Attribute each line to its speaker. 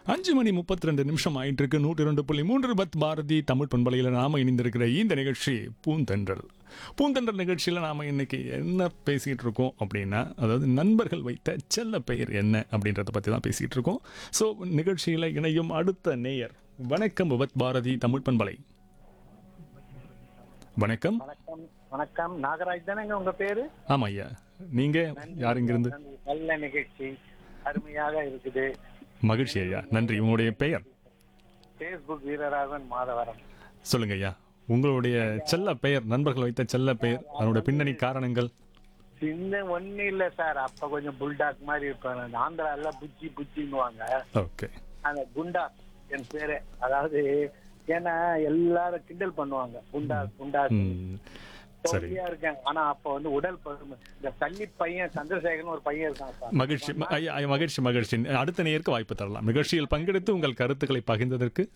Speaker 1: அஞ்சு மணி முப்பத்தி ரெண்டு நிமிஷம் ஆயிட்டு இருக்கு நூற்றி ரெண்டு புள்ளி மூன்று பத் பாரதி தமிழ் பண்பலையில் நாம இணைந்திருக்கிற இந்த நிகழ்ச்சி பூந்தென்றல் பூந்தென்றல் நிகழ்ச்சியில் நாம இன்னைக்கு என்ன பேசிகிட்டு இருக்கோம் அப்படின்னா அதாவது நண்பர்கள் வைத்த செல்ல பெயர் என்ன அப்படின்றத பற்றி தான் பேசிகிட்டு இருக்கோம் ஸோ நிகழ்ச்சியில் இணையும் அடுத்த நேயர் வணக்கம் விபத் பாரதி தமிழ் பண்பலை வணக்கம்
Speaker 2: வணக்கம் வணக்கம் நாகராஜ் தானேங்க உங்க பேரு
Speaker 1: ஆமாம் ஐயா நீங்கள் யார் இங்கிருந்து
Speaker 2: நல்ல நிகழ்ச்சி அருமையாக இருக்குது
Speaker 1: மகிழ்ச்சி ஐயா நன்றி உங்களுடைய பெயர்
Speaker 2: பேஸ்புக் வீரராகவன் மாதவரம்
Speaker 1: சொல்லுங்க ஐயா உங்களுடைய செல்ல பெயர் நண்பர்கள் வைத்த செல்ல பெயர் அதனுடைய பின்னணி காரணங்கள்
Speaker 2: சின்ன ஒண்ணு இல்ல சார் அப்ப கொஞ்சம் புல்டாக் மாதிரி இருப்பேன் அந்த ஆந்திரால புச்சி புச்சிங்குவாங்க
Speaker 1: ஓகே
Speaker 2: அந்த குண்டா என் பேரு அதாவது ஏன்னா எல்லாரும் கிண்டல் பண்ணுவாங்க குண்டா குண்டா
Speaker 1: ம் சரி
Speaker 2: தொகையா இருக்கேன் ஆனா அப்ப வந்து உடல் பருமன் இந்த தள்ளி பையன் சந்திரசேகரன் ஒரு பையன் இருக்கான் சார்
Speaker 1: மகிழ்ச்சி ம- ஐயா, ஐயா, மகிழ்ச்சி மகிழ்ச்சி அடுத்த நேருக்கு வாய்ப்பு தரலாம் நிகழ்ச்சியில் பங்கெடுத்து உங்கள் கருத்துக்களை பகிர்ந்ததற்கு